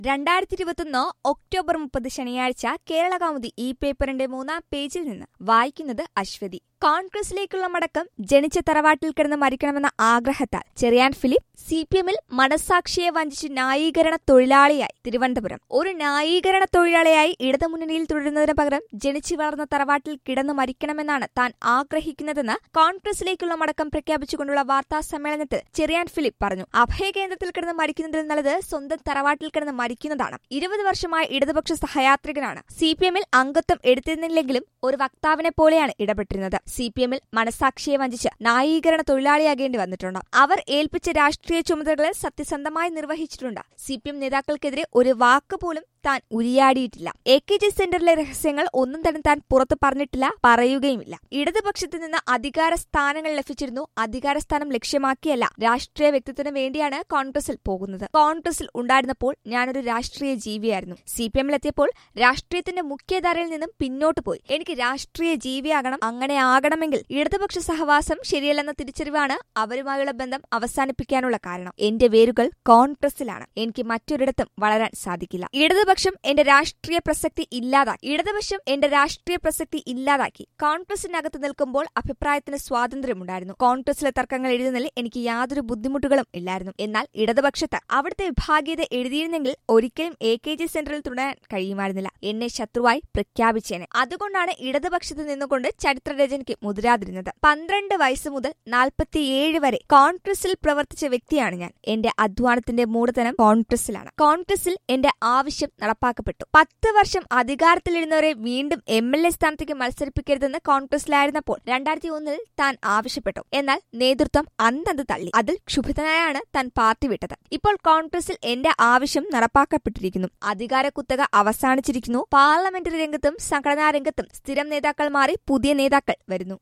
രണ്ടായിരത്തി ഇരുപത്തൊന്ന് ഒക്ടോബർ മുപ്പത് ശനിയാഴ്ച കേരള കൗമുദി ഈ പേപ്പറിന്റെ മൂന്നാം പേജിൽ നിന്ന് വായിക്കുന്നത് അശ്വതി കോൺഗ്രസിലേക്കുള്ള മടക്കം ജനിച്ച തറവാട്ടിൽ കിടന്ന് മരിക്കണമെന്ന ആഗ്രഹത്താൽ ചെറിയാൻ ഫിലിപ്പ് സി പി എമ്മിൽ മനസാക്ഷിയെ വഞ്ചിച്ച് ന്യായീകരണ തൊഴിലാളിയായി തിരുവനന്തപുരം ഒരു ന്യായീകരണ തൊഴിലാളിയായി ഇടതുമുന്നണിയിൽ തുടരുന്നതിന് പകരം ജനിച്ചു വളർന്ന തറവാട്ടിൽ കിടന്നു മരിക്കണമെന്നാണ് താൻ ആഗ്രഹിക്കുന്നതെന്ന് കോൺഗ്രസിലേക്കുള്ള മടക്കം പ്രഖ്യാപിച്ചുകൊണ്ടുള്ള വാർത്താ സമ്മേളനത്തിൽ ചെറിയാൻ ഫിലിപ്പ് പറഞ്ഞു അഭയകേന്ദ്രത്തിൽ കിടന്ന് മരിക്കുന്നതിൽ നല്ലത് സ്വന്തം തറവാട്ടിൽ കിടന്ന് മരിക്കുന്നതാണ് ഇരുപത് വർഷമായി ഇടതുപക്ഷ സഹയാത്രികനാണ് സി പി എമ്മിൽ അംഗത്വം എടുത്തിരുന്നില്ലെങ്കിലും ഒരു വക്താവിനെ പോലെയാണ് ഇടപെട്ടിരുന്നത് സി പി എമ്മിൽ മനസാക്ഷിയെ വഞ്ചിച്ച് ന്യായീകരണ തൊഴിലാളിയാകേണ്ടി വന്നിട്ടുണ്ട് അവർ ഏൽപ്പിച്ച രാഷ്ട്രീയ ചുമതലകൾ സത്യസന്ധമായി നിർവഹിച്ചിട്ടുണ്ട് സി പി എം നേതാക്കൾക്കെതിരെ ഒരു വാക്ക് പോലും താൻ ഉരിയാടിയിട്ടില്ല എ കെ ജി സെന്ററിലെ രഹസ്യങ്ങൾ ഒന്നും തന്നെ താൻ പുറത്തു പറഞ്ഞിട്ടില്ല പറയുകയുമില്ല ഇടതുപക്ഷത്തു നിന്ന് അധികാര സ്ഥാനങ്ങൾ ലഭിച്ചിരുന്നു അധികാര സ്ഥാനം ലക്ഷ്യമാക്കിയല്ല രാഷ്ട്രീയ വ്യക്തിത്വത്തിന് വേണ്ടിയാണ് കോൺഗ്രസിൽ പോകുന്നത് കോൺഗ്രസിൽ ഉണ്ടായിരുന്നപ്പോൾ ഞാനൊരു രാഷ്ട്രീയ ജീവിയായിരുന്നു സി പി എമ്മിലെത്തിയപ്പോൾ രാഷ്ട്രീയത്തിന്റെ മുഖ്യധാരയിൽ നിന്നും പിന്നോട്ട് പോയി എനിക്ക് രാഷ്ട്രീയ ജീവിയാകണം അങ്ങനെ ആകണമെങ്കിൽ ഇടതുപക്ഷ സഹവാസം ശരിയല്ലെന്ന തിരിച്ചറിവാണ് അവരുമായുള്ള ബന്ധം അവസാനിപ്പിക്കാനുള്ള കാരണം എന്റെ വേരുകൾ കോൺഗ്രസിലാണ് എനിക്ക് മറ്റൊരിടത്തും വളരാൻ സാധിക്കില്ല ഇടതുപക്ഷം എന്റെ രാഷ്ട്രീയ പ്രസക്തി ഇല്ലാതാക്കി ഇടതുപക്ഷം എന്റെ രാഷ്ട്രീയ പ്രസക്തി ഇല്ലാതാക്കി കോൺഗ്രസിനകത്ത് നിൽക്കുമ്പോൾ അഭിപ്രായത്തിന് സ്വാതന്ത്ര്യമുണ്ടായിരുന്നു കോൺഗ്രസിലെ തർക്കങ്ങൾ എഴുതുന്നതിൽ എനിക്ക് യാതൊരു ബുദ്ധിമുട്ടുകളും ഇല്ലായിരുന്നു എന്നാൽ ഇടതുപക്ഷത്ത് അവിടുത്തെ വിഭാഗീയത എഴുതിയിരുന്നെങ്കിൽ ഒരിക്കലും എ കെ ജി സെന്ററിൽ തുടരാൻ കഴിയുമായിരുന്നില്ല എന്നെ ശത്രുവായി പ്രഖ്യാപിച്ചേനെ അതുകൊണ്ടാണ് ഇടതുപക്ഷത്ത് നിന്നുകൊണ്ട് ചരിത്രരചനയ്ക്ക് മുതിരാതിരുന്നത് പന്ത്രണ്ട് വയസ്സ് മുതൽ നാൽപ്പത്തിയേഴ് വരെ കോൺഗ്രസിൽ പ്രവർത്തിച്ച വ്യക്തിയാണ് ഞാൻ എന്റെ അധ്വാനത്തിന്റെ മൂടതനം കോൺഗ്രസിലാണ് കോൺഗ്രസിൽ എന്റെ ആവശ്യം നടപ്പാക്കപ്പെട്ടു പത്ത് വർഷം അധികാരത്തിലിരുന്നവരെ വീണ്ടും എം എൽ എ സ്ഥാനത്തേക്ക് മത്സരിപ്പിക്കരുതെന്ന് കോൺഗ്രസിലായിരുന്നപ്പോൾ രണ്ടായിരത്തി ഒന്നിൽ താൻ ആവശ്യപ്പെട്ടു എന്നാൽ നേതൃത്വം അന്തത് തള്ളി അതിൽ ക്ഷുഭിതനായാണ് താൻ പാർട്ടി വിട്ടത് ഇപ്പോൾ കോൺഗ്രസിൽ എന്റെ ആവശ്യം നടപ്പാക്കപ്പെട്ടിരിക്കുന്നു അധികാര കുത്തക അവസാനിച്ചിരിക്കുന്നു പാർലമെന്ററി രംഗത്തും സംഘടനാ രംഗത്തും സ്ഥിരം നേതാക്കൾ മാറി പുതിയ നേതാക്കൾ വരുന്നു